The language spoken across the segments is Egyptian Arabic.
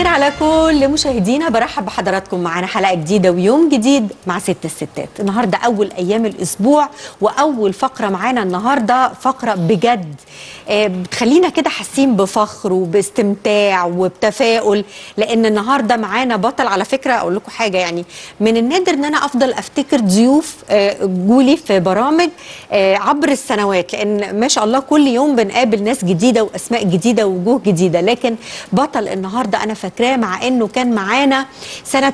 على كل مشاهدينا برحب بحضراتكم معانا حلقه جديده ويوم جديد مع ست الستات النهارده اول ايام الاسبوع واول فقره معانا النهارده فقره بجد آه، بتخلينا كده حاسين بفخر وباستمتاع وبتفاؤل لان النهارده معانا بطل على فكره اقول لكم حاجه يعني من النادر ان انا افضل افتكر ضيوف آه، جولي في برامج آه، عبر السنوات لان ما شاء الله كل يوم بنقابل ناس جديده واسماء جديده ووجوه جديده لكن بطل النهارده انا فاكراه مع انه كان معانا سنه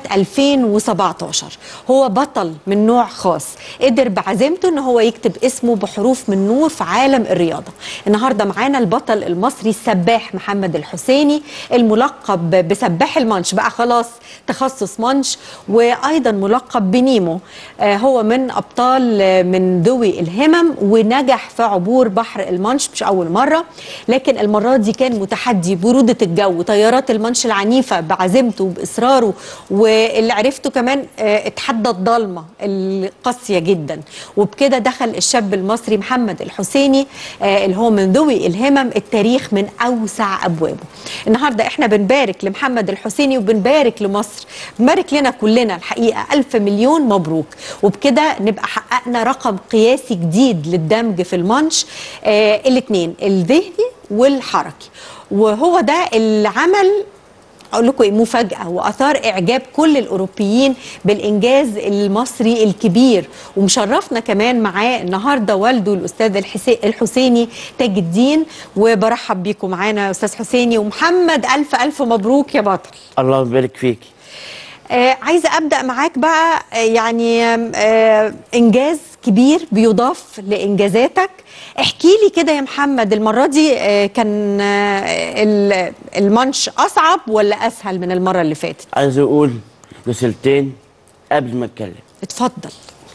2017 هو بطل من نوع خاص قدر بعزيمته ان هو يكتب اسمه بحروف من نور في عالم الرياضه النهارده معانا البطل المصري السباح محمد الحسيني الملقب بسباح المانش بقى خلاص تخصص مانش وايضا ملقب بنيمو آه هو من ابطال آه، من ذوي الهمم ونجح في عبور بحر المانش مش اول مره لكن المره دي كان متحدي بروده الجو تيارات المانش العنيفه بعزيمته وباصراره واللي عرفته كمان آه، اتحدى الضلمه القاسيه جدا وبكده دخل الشاب المصري محمد الحسيني آه، اللي هو من ذوي الهمم التاريخ من اوسع ابوابه النهارده احنا بنبارك لمحمد الحسيني وبنبارك لمصر بنبارك لنا كلنا الحقيقه الف مليون مبروك وبكده نبقى حققنا رقم قياسي جديد للدمج في المانش آه الاثنين الذهني والحركي وهو ده اللي عمل اقول لكم ايه مفاجاه واثار اعجاب كل الاوروبيين بالانجاز المصري الكبير ومشرفنا كمان معاه النهارده والده الاستاذ الحسي- الحسيني تاج الدين وبرحب بيكم معانا يا استاذ حسيني ومحمد الف الف مبروك يا بطل الله يبارك فيكي آه عايزه ابدا معاك بقى آه يعني آه انجاز كبير بيضاف لانجازاتك احكي لي كده يا محمد المره دي آه كان آه ال- المانش اصعب ولا اسهل من المره اللي فاتت عايز اقول رسالتين قبل ما اتكلم اتفضل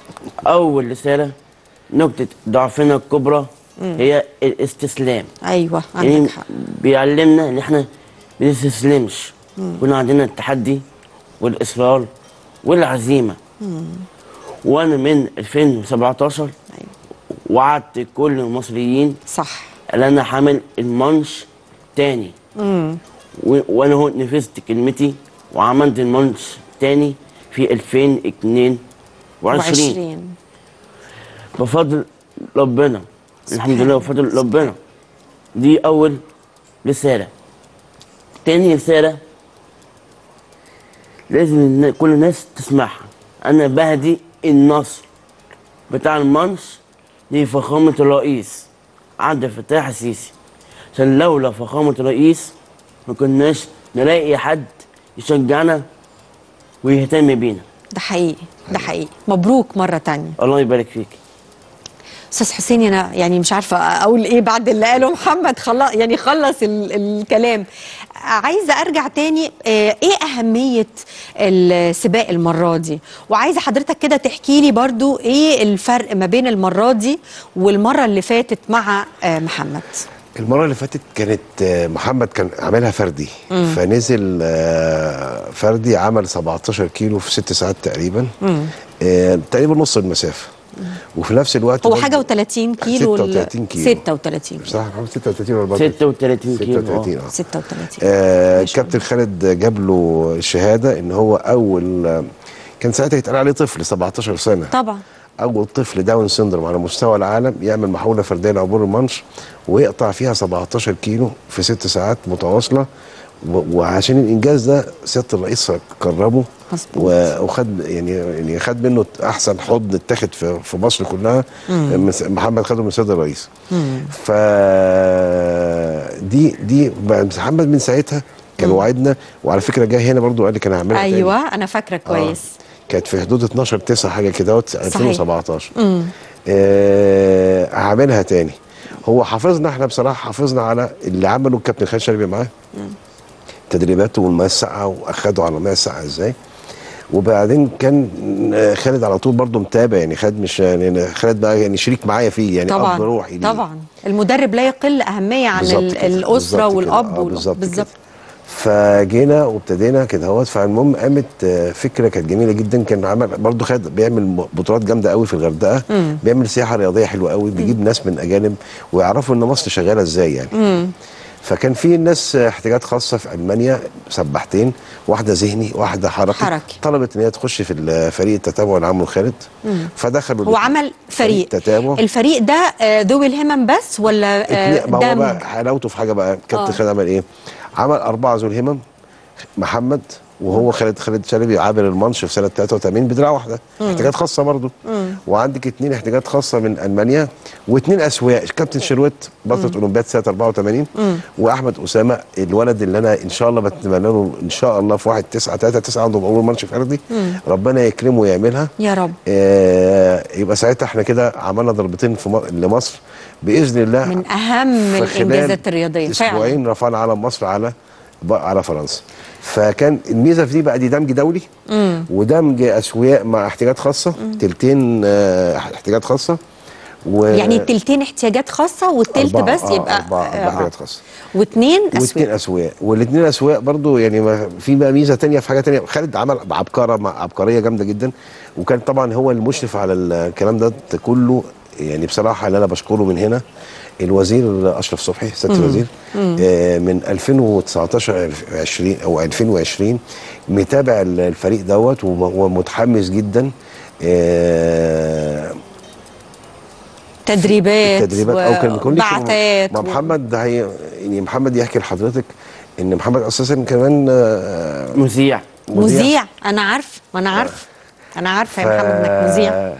اول رساله نقطه ضعفنا الكبرى هي الاستسلام ايوه يعني عندك حق بيعلمنا ان احنا ما نستسلمش يكون عندنا التحدي والاصرار والعزيمه وانا من 2017 ايوه وعدت كل المصريين صح ان انا حامل المانش تاني و- وانا هو نفذت كلمتي وعملت المانش تاني في 2022 وعشرين بفضل ربنا الحمد لله بفضل ربنا دي اول رساله تاني رساله لازم النا- كل الناس تسمعها انا بهدي النصر بتاع المانش لفخامه الرئيس عبد الفتاح السيسي عشان لولا فخامه الرئيس ما كناش نلاقي حد يشجعنا ويهتم بينا ده حقيقي ده حقيقي مبروك مره تانية الله يبارك فيك استاذ حسين انا يعني مش عارفه اقول ايه بعد اللي قاله محمد خلص يعني خلص ال الكلام عايزه ارجع تاني آه، ايه اهميه السباق المره دي وعايزه حضرتك كده تحكي لي برضو ايه الفرق ما بين المره دي والمره اللي فاتت مع آه، محمد المرة اللي فاتت كانت آه، محمد كان عاملها فردي فنزل آه، فردي عمل 17 كيلو في ست ساعات تقريبا آه، تقريبا نص المسافة وفي نفس الوقت هو برضه- حاجه و30 كيلو 36 كيلو 36 صح محمد 36 ولا 34 36 كيلو 36 اه 36 آه ما شاء كابتن خالد جاب له الشهاده ان هو اول آه، كان ساعتها يتقال عليه طفل 17 سنه طبعا اول طفل داون سيندروم على مستوى العالم يعمل محاوله فرديه لعبور المانش ويقطع فيها 17 كيلو في ست ساعات متواصله و- وعشان الانجاز ده سياده الرئيس كرمه مظبوط. و- وخد يعني يعني خد منه احسن حضن اتاخد في في مصر كلها من س- محمد خده من سيد الرئيس ف دي دي محمد من ساعتها كان وعدنا وعلى فكره جه هنا برضو قال لي كان هعملها تاني. ايوه انا فاكره كويس كانت في حدود 12 9 حاجه كده وت- صحيح. 2017 آه هعملها تاني هو حافظنا احنا بصراحه حافظنا على اللي عمله الكابتن خالد شلبي معاه تدريباته والميه الساقعه واخده على الميه الساقعه ازاي وبعدين كان آه، خالد على طول برضه متابع يعني خالد مش يعني خالد بقى يعني شريك معايا فيه يعني طبعا اب روحي ليه. طبعا المدرب لا يقل اهميه عن بالظبط ال- كده، الاسره بالظبط كده، والاب آه، وال- بالظبط كده. بالظبط فجينا وابتدينا كده اهوت فالمهم قامت آه، فكره كانت جميله جدا كان عمل برضه خد بيعمل م- بطولات جامده قوي في الغردقه بيعمل سياحه رياضيه حلوه قوي بيجيب ناس من اجانب ويعرفوا ان مصر شغاله ازاي يعني فكان في ناس احتياجات خاصه في المانيا سباحتين واحده ذهني واحده حركي حركي. طلبت ان هي تخش في الفريق التتابع اللي عمله خالد فدخلوا هو عمل فريق تتابع الفريق ده آه، ذوي الهمم بس ولا آه، اتنين- ما هو دمج بقى حلاوته في حاجه بقى كابتن آه. خالد عمل ايه؟ عمل اربعه ذو الهمم محمد وهو خالد خالد شلبي عابر المانش في سنه 83 بدراع واحده احتياجات خاصه برضه وعندك اثنين احتياجات خاصه من المانيا واثنين اسواق كابتن شروت بطله اولمبياد سنه 84 واحمد اسامه الولد اللي انا ان شاء الله بتمنى له ان شاء الله في 1 9 3 9 عنده اول مانش فردي ربنا يكرمه ويعملها يا رب آه يبقى ساعتها احنا كده عملنا ضربتين في م- لمصر باذن الله من اهم في خلال الانجازات الرياضيه فعلا اسبوعين رفعنا علم مصر على بقى على فرنسا فكان الميزه في دي بقى دي دمج دولي ودمج اسوياء مع احتياجات خاصه تلتين آه، احتياجات خاصه و يعني التلتين احتياجات خاصه والتلت أربعة- بس آه، يبقى أربعة آه، احتياجات خاصه واثنين واثنين اسود اسواق والاثنين اسواق برضو يعني ما في بقى ميزه تانية في حاجه تانية خالد عمل عبقره مع عبقريه جامده جدا وكان طبعا هو المشرف على الكلام ده كله يعني بصراحه اللي انا بشكره من هنا الوزير اشرف صبحي سياده الوزير آه من 2019 20 او 2020 متابع الفريق دوت وم- ومتحمس جدا آه تدريبات تدريبات او كان بيكون ليك بعثات ما و- محمد هي يعني محمد يحكي لحضرتك ان محمد اساسا كمان آه، مذيع مذيع انا عارف ما انا عارف انا عارفه يا محمد انك مذيع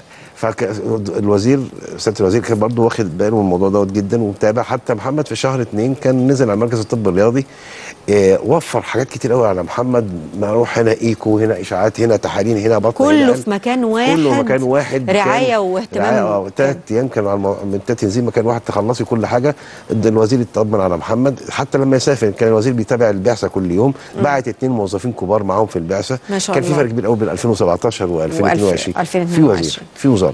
فالوزير سياده الوزير كان برضه واخد باله من الموضوع دوت جدا ومتابع حتى محمد في شهر اتنين كان نزل على مركز الطب الرياضي آه، وفر حاجات كتير قوي على محمد ما اروح هنا ايكو هنا اشاعات هنا تحاليل هنا بطن هنا كله قلب. في مكان واحد كله مكان واحد رعايه كان- واهتمام رعاية اه ثلاث ايام كانوا على المو... من ثلاث تنظيم مكان واحد تخلصي كل حاجه ده الوزير يطمن على محمد حتى لما يسافر كان الوزير بيتابع البعثه كل يوم بعت اثنين موظفين كبار معاهم في البعثه ما شاء كان في الله. فرق كبير قوي بين 2017 و 2022 و 2022. في وزير في وزاره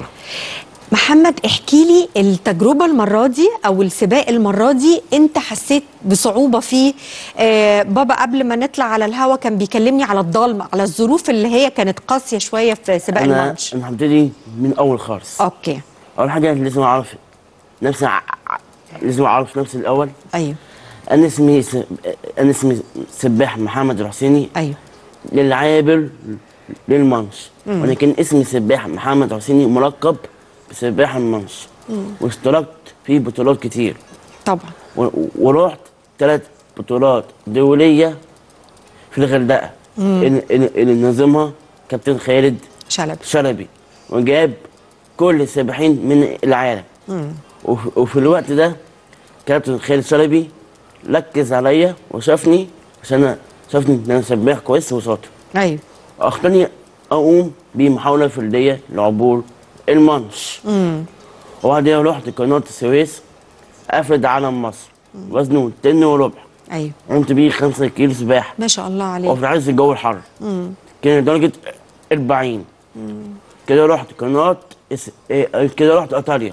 محمد احكي لي التجربه المره دي او السباق المره دي انت حسيت بصعوبه فيه آه بابا قبل ما نطلع على الهوا كان بيكلمني على الضلمه على الظروف اللي هي كانت قاسيه شويه في سباق انا الماتش انا هبتدي من اول خالص اوكي اول حاجه لازم اعرف نفسي ع- ع- لازم اعرف نفسي الاول ايوه انا اسمي س... انا اسمي سباح محمد الحسيني ايوه للعابر للمنش ولكن اسمي سباح محمد حسيني ملقب بسباح المنش واشتركت في بطولات كتير طبعا و- ورحت ثلاث بطولات دولية في الغردقة اللي, اللي اللي نظمها كابتن خالد شلبي شلبي وجاب كل السباحين من العالم وف- وفي الوقت ده كابتن خالد شلبي ركز عليا وشافني عشان أنا- شافني ان انا سباح كويس وشاطر ايوه اختارني اقوم بمحاولة فردية لعبور المانش وبعدين رحت قناة السويس افرد علم مصر وزنه طن وربع ايوه قمت بيه 5 كيلو سباحة ما شاء الله عليك وفي عز الجو الحر كان درجة 40 كده رحت قناة اس- إيه، كده رحت ايطاليا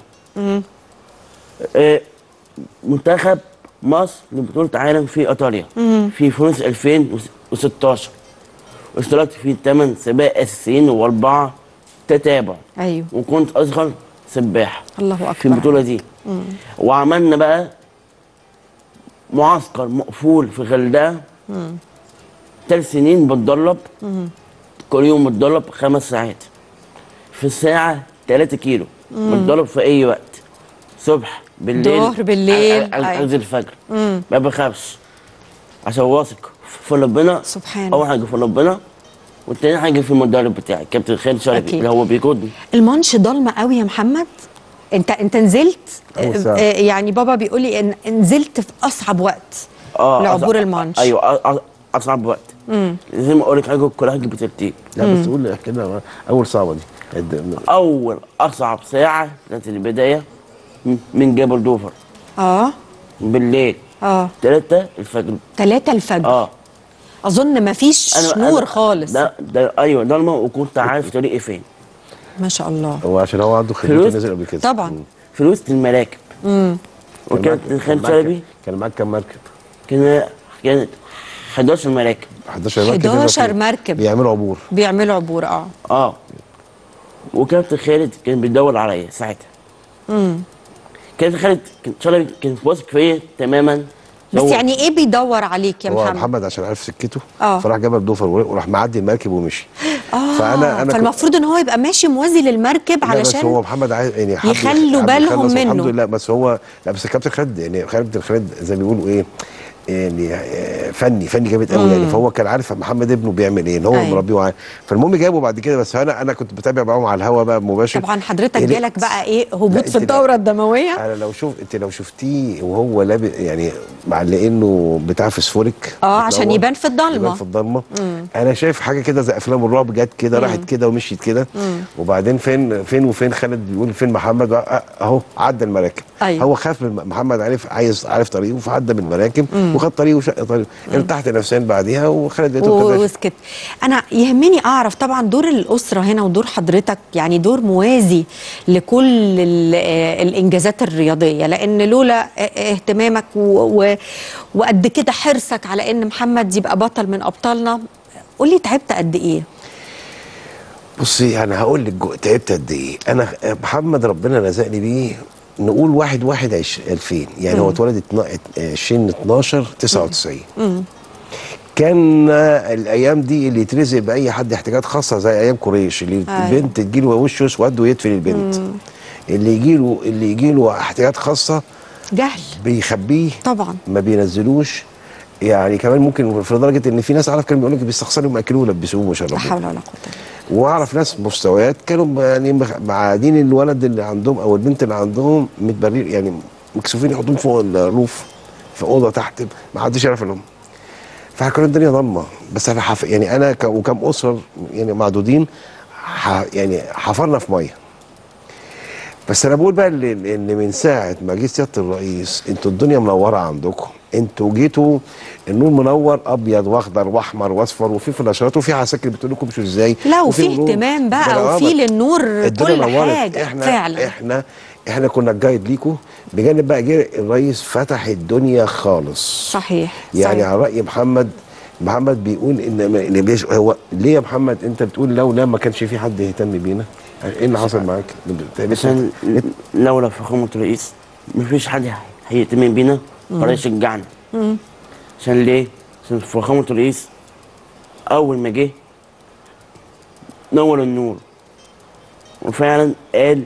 إيه، منتخب مصر لبطولة عالم في ايطاليا في فرنسا 2016 واشتركت في 8 سباق اساسيين واربعة تتابع ايوه وكنت اصغر سباح الله اكبر في البطولة دي وعملنا بقى معسكر مقفول في غردقة ثلاث سنين بتدرب كل يوم بتدرب خمس ساعات في الساعة 3 كيلو بتدرب في أي وقت صبح بالليل ظهر، بالليل، على أيوة. عز الفجر ما بخافش عشان واثق في ربنا سبحان أول حاجة في ربنا والتاني حاجة في المدرب بتاعي كابتن خالد شلبي أكيد. اللي هو بيقودني المانش ضلمه قوي يا محمد انت انت نزلت أول آه، ساعة. آه، يعني بابا بيقول لي ان نزلت في اصعب وقت اه لعبور أص- المانش ايوه أ- أ- اصعب وقت لازم اقول لك حاجه كل حاجه بترتيب لا بس قول احكي لنا اول صعبه دي قد- اول اصعب ساعه كانت البدايه م- من جبل دوفر اه بالليل اه 3 الفجر 3 الفجر اه اظن ما فيش نور خالص ده ده ايوه ضلمه وكنت عارف طريقي فين ما شاء الله هو عشان هو عنده خبرته فلوس؟ نزل قبل كده طبعا. مم. في وسط المراكب كان وكابتن معاك- خالد كان معاك- شلبي كان معاك كام مركب؟ كان كانت 11 مراكب 11 مركب 11 نزلوا- مركب. بيعملوا عبور بيعملوا عبور اه اه وكابتن خالد كان بيدور عليا ساعتها كابتن خالد كان شلبي كان واثق فيا تماما بس هو- يعني ايه بيدور عليك يا هو محمد, محمد عشان عارف سكته آه. فراح جبل دوفر وراح معدي المركب ومشي اه فانا انا كنت- فالمفروض ان هو يبقى ماشي موازي للمركب لا بس علشان هو محمد عايز يعني حب يخلوا حب بالهم يخلص منه. الحمد لله بس هو لا بس الكابتن خالد يعني كابتن خالد زي ما بيقولوا ايه يعني آه، فني فني جامد قوي يعني فهو كان عارف محمد ابنه بيعمل ايه ان هو أيوة. مربيه وعارف فالمهم جابه بعد كده بس انا انا كنت بتابع معاهم على الهوا بقى مباشر طبعا حضرتك قلقت. جالك بقى ايه لا، هبوط أنت في لا. الدوره الدمويه انا لو شوف انت لو شفتيه وهو لابس يعني معلقينه بتاع فسفوريك اه عشان بتنور، يبان في الضلمه يبان في الضلمه انا شايف حاجه كده زي افلام الرعب جت كده راحت كده ومشيت كده وبعدين فين فين وفين خالد بيقول فين محمد آه، اهو عدى المراكب أيوة. هو خاف من محمد عارف عايز عارف طريقه فعدى من المراكب وخد طريقه وشق طريقه ارتحت نفسيا بعديها وخالد لقيته ابتدى يشرب. وسكت انا يهمني اعرف طبعا دور الاسره هنا ودور حضرتك يعني دور موازي لكل ال- آه، الانجازات الرياضيه لان لولا اه- اهتمامك و- و- وقد كده حرصك على ان محمد يبقى بطل من ابطالنا قولي تعبت قد ايه بصي انا هقول لك جو- تعبت قد ايه انا محمد ربنا رزقني بيه نقول واحد واحد عش 2000 يعني هو اتولد اتنا- ات- 20 12 99 كان آه، الايام دي اللي يترزق باي حد احتياجات خاصه زي ايام قريش اللي أيوة. البنت تجيله وشه اسود ويدفن البنت اللي يجيله اللي يجيله احتياجات خاصه جهل بيخبيه طبعا ما بينزلوش يعني كمان ممكن في درجه ان في ناس اعرف كانوا بيقول لك بيستخسروا ياكلوه ويلبسوه لا ويشربوه حول ولا قوه واعرف ناس مستويات كانوا يعني مخ- معادين الولد اللي عندهم او البنت اللي عندهم متبرر يعني مكسوفين يحطوهم فوق الروف في اوضه تحت ما حدش يعرف انهم فكانت الدنيا ضلمه بس انا حف... يعني انا ك... وكم اسر يعني معدودين ح... يعني حفرنا في ميه بس انا بقول بقى ان إن من ساعه ما جه سياده الرئيس انتوا الدنيا منوره عندكم انتوا جيتوا النور منور ابيض واخضر واحمر واصفر وفي فلاشات وفي عساكر بتقول لكم مش ازاي لا وفي ورود. اهتمام ده بقى أنا وفي أقول لك، للنور الدنيا كل نورت. حاجه احنا فعلا احنا احنا كنا الجايد ليكم بجانب بقى جه الرئيس فتح الدنيا خالص صحيح يعني صحيح. على راي محمد محمد بيقول ان إن بيش- هو ليه يا محمد انت بتقول لولا ما كانش في حد يهتم بينا ايه اللي حصل معاك؟ عشان لولا فخامة الرئيس مفيش حد هيهتم بينا ولا يشجعنا عشان ليه؟ عشان فخامة الرئيس أول ما جه نور النور وفعلا قال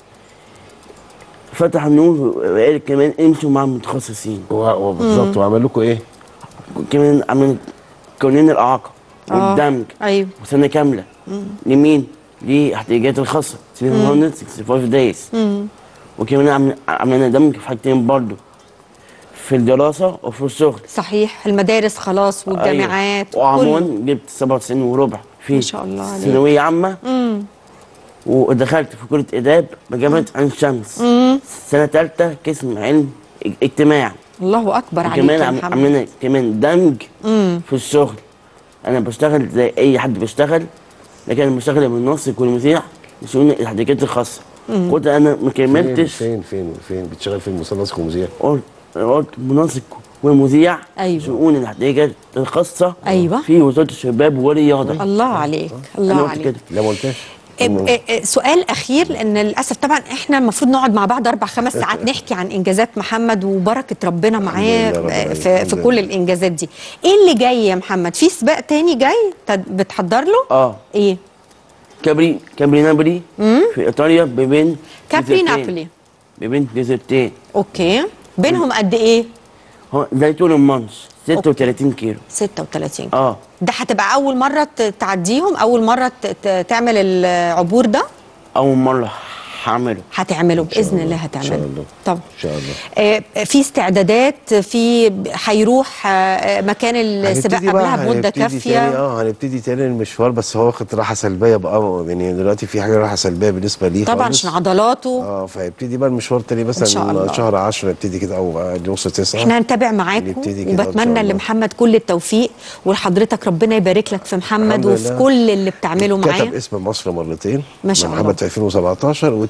فتح النور وقال كمان امشوا مع المتخصصين بالظبط وعمل لكم ايه؟ كمان عملنا قانون الإعاقة آه. والدمج ايوه وسنة كاملة لمين؟ للاحتياجات الخاصة 365 دايز وكمان عمل- عملنا دمج في حاجتين برضو في الدراسة وفي الشغل صحيح المدارس خلاص والجامعات أيوة. وعموما كله. جبت 97 وربع في ما شاء الله عليك. ثانوية عامة ودخلت في كلية آداب بجامعة عين شمس سنة تالتة قسم علم اجتماع الله اكبر عليك وكمان يا عم- محمد عملنا كمان دمج في الشغل انا بشتغل زي اي حد بيشتغل لكن انا بشتغل من النص والمذيع لشؤون الاحتياجات الخاصه قلت انا ما فين كملتش فين فين فين بتشتغل فين مثلث ومذيع قلت قلت منسق ومذيع أيوة. شؤون الاحتياجات الخاصه أيوة. في وزاره الشباب والرياضه الله عليك انا الله قلت عليك كده لا ما قلتهاش إب- إ- إ- سؤال اخير لان للاسف طبعا احنا المفروض نقعد مع بعض اربع خمس ساعات نحكي عن انجازات محمد وبركه ربنا معاه لله رب العالمين. في, في الحمد كل لله. الانجازات دي ايه اللي جاي يا محمد في سباق تاني جاي تد- بتحضر له اه ايه كابري كابري نابولي في ايطاليا بين كابري جزيرتين. نابولي بين جزيرتين اوكي بينهم قد ايه هو زي طول المانش 36 كيلو 36 اه ده هتبقى اول مره ت- تعديهم اول مره ت- ت- تعمل العبور ده اول مره هعمله هتعمله باذن الله إن هتعمله شاء الله. طب ان شاء الله آه، في استعدادات في هيروح آه، مكان السباق هنبتدي بقى- قبلها بمده هنبتدي تاني كافيه اه هنبتدي تاني المشوار بس هو واخد راحه سلبيه بقى يعني دلوقتي في حاجه راحه سلبيه بالنسبه ليه طبعا خالص. عشان عضلاته اه فيبتدي بقى المشوار تاني إن شاء الله. مثلا شهر 10 يبتدي كده او نص 9 احنا هنتابع معاكم نبتدي كده إن شاء وبتمنى الله. لمحمد كل التوفيق ولحضرتك ربنا يبارك لك في محمد الحمد وفي لله. كل اللي بتعمله معاه كتب اسم مصر مرتين ما شاء محمد الله. في 2017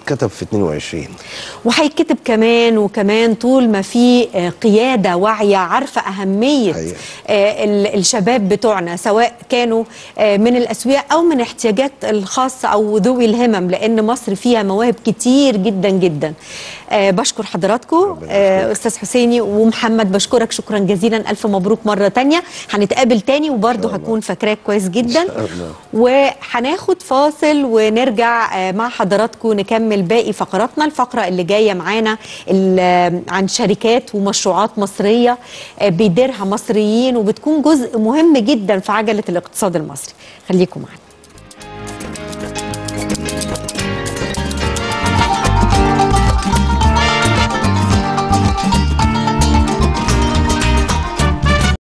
واتكتب في 22 وهيتكتب كمان وكمان طول ما في آه، قياده واعيه عارفه اهميه حقيقة. آه، ال- الشباب بتوعنا سواء كانوا آه، من الاسوياء او من احتياجات الخاصه او ذوي الهمم لان مصر فيها مواهب كتير جدا جدا آه، بشكر حضراتكم ربنا آه، يخليك. استاذ حسيني ومحمد بشكرك شكرا جزيلا الف مبروك مره تانية هنتقابل تاني وبرضه شاء الله. هكون فاكراك كويس جدا إن شاء الله. وهناخد فاصل ونرجع آه، مع حضراتكم نكمل باقي فقراتنا الفقرة اللي جاية معانا ال- آه، عن شركات ومشروعات مصرية آه، بيديرها مصريين وبتكون جزء مهم جدا في عجلة الاقتصاد المصري خليكم معنا